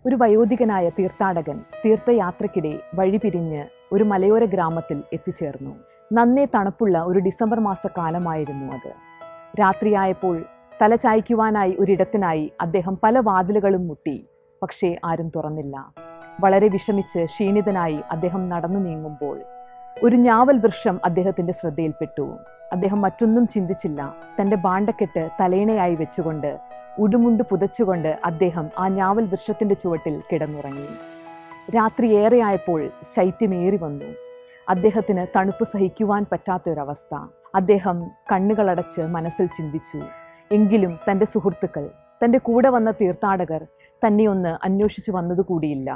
ഒരു വയോധികനായ തീർത്ഥാടകൻ തീർത്ഥയാത്രയ്ക്കിടെ വഴിപിരിഞ്ഞ് ഒരു മലയോര ഗ്രാമത്തിൽ എത്തിച്ചേർന്നു നന്നേ തണുപ്പുള്ള ഒരു ഡിസംബർ മാസ കാലമായിരുന്നു അത് രാത്രിയായപ്പോൾ തല ചായ്ക്കുവാനായി ഒരിടത്തിനായി അദ്ദേഹം പല വാതിലുകളും മുട്ടി പക്ഷേ ആരും തുറന്നില്ല വളരെ വിഷമിച്ച് ക്ഷീണിതനായി അദ്ദേഹം നടന്നു നീങ്ങുമ്പോൾ ഒരു ഞാവൽ വൃക്ഷം അദ്ദേഹത്തിന്റെ ശ്രദ്ധയിൽപ്പെട്ടു അദ്ദേഹം മറ്റൊന്നും ചിന്തിച്ചില്ല തന്റെ ബാണ്ടക്കെട്ട് തലയിണയായി വെച്ചുകൊണ്ട് ഉടുമുണ്ട് പുതച്ചുകൊണ്ട് അദ്ദേഹം ആ ഞാവൽ വൃക്ഷത്തിന്റെ ചുവട്ടിൽ കിടന്നുറങ്ങി രാത്രി ഏറെയായപ്പോൾ ശൈത്യമേറി വന്നു അദ്ദേഹത്തിന് തണുപ്പ് സഹിക്കുവാൻ പറ്റാത്തൊരവസ്ഥ അദ്ദേഹം കണ്ണുകളടച്ച് മനസ്സിൽ ചിന്തിച്ചു എങ്കിലും തൻ്റെ സുഹൃത്തുക്കൾ തൻ്റെ കൂടെ വന്ന തീർത്ഥാടകർ തന്നെ ഒന്ന് അന്വേഷിച്ചു വന്നതുകൂടിയില്ല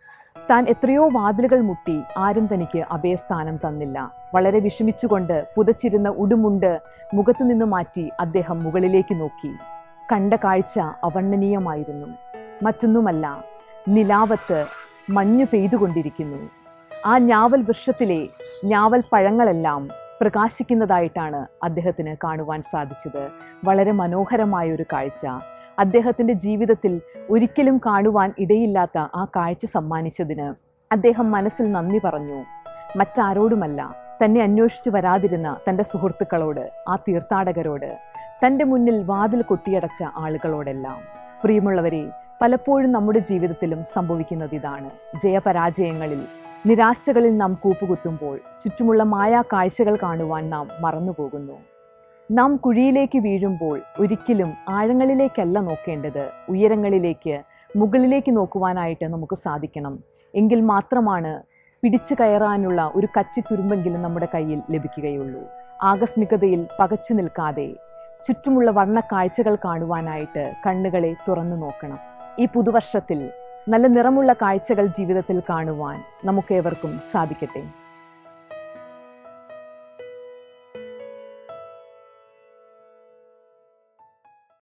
താൻ എത്രയോ വാതിലുകൾ മുട്ടി ആരും തനിക്ക് അഭയസ്ഥാനം തന്നില്ല വളരെ വിഷമിച്ചുകൊണ്ട് പുതച്ചിരുന്ന ഉടുമുണ്ട് മുഖത്തു നിന്ന് മാറ്റി അദ്ദേഹം മുകളിലേക്ക് നോക്കി കണ്ട കാഴ്ച അവർണ്ണനീയമായിരുന്നു മറ്റൊന്നുമല്ല നിലാവത്ത് മഞ്ഞു പെയ്തുകൊണ്ടിരിക്കുന്നു ആ ഞാവൽ വൃക്ഷത്തിലെ ഞാവൽ പഴങ്ങളെല്ലാം പ്രകാശിക്കുന്നതായിട്ടാണ് അദ്ദേഹത്തിന് കാണുവാൻ സാധിച്ചത് വളരെ മനോഹരമായ ഒരു കാഴ്ച അദ്ദേഹത്തിൻ്റെ ജീവിതത്തിൽ ഒരിക്കലും കാണുവാൻ ഇടയില്ലാത്ത ആ കാഴ്ച സമ്മാനിച്ചതിന് അദ്ദേഹം മനസ്സിൽ നന്ദി പറഞ്ഞു മറ്റാരോടുമല്ല തന്നെ അന്വേഷിച്ചു വരാതിരുന്ന തൻ്റെ സുഹൃത്തുക്കളോട് ആ തീർത്ഥാടകരോട് തൻ്റെ മുന്നിൽ വാതിൽ കൊട്ടിയടച്ച ആളുകളോടെല്ലാം പ്രിയമുള്ളവരെ പലപ്പോഴും നമ്മുടെ ജീവിതത്തിലും സംഭവിക്കുന്നത് ഇതാണ് ജയപരാജയങ്ങളിൽ നിരാശകളിൽ നാം കൂപ്പുകുത്തുമ്പോൾ ചുറ്റുമുള്ള മായാ കാഴ്ചകൾ കാണുവാൻ നാം മറന്നുപോകുന്നു നാം കുഴിയിലേക്ക് വീഴുമ്പോൾ ഒരിക്കലും ആഴങ്ങളിലേക്കല്ല നോക്കേണ്ടത് ഉയരങ്ങളിലേക്ക് മുകളിലേക്ക് നോക്കുവാനായിട്ട് നമുക്ക് സാധിക്കണം എങ്കിൽ മാത്രമാണ് പിടിച്ചു കയറാനുള്ള ഒരു കച്ചിത്തുരുമ്പെങ്കിലും നമ്മുടെ കയ്യിൽ ലഭിക്കുകയുള്ളൂ ആകസ്മികതയിൽ പകച്ചു നിൽക്കാതെ ചുറ്റുമുള്ള വർണ്ണ കാഴ്ചകൾ കാണുവാനായിട്ട് കണ്ണുകളെ തുറന്നു നോക്കണം ഈ പുതുവർഷത്തിൽ നല്ല നിറമുള്ള കാഴ്ചകൾ ജീവിതത്തിൽ കാണുവാൻ നമുക്കേവർക്കും സാധിക്കട്ടെ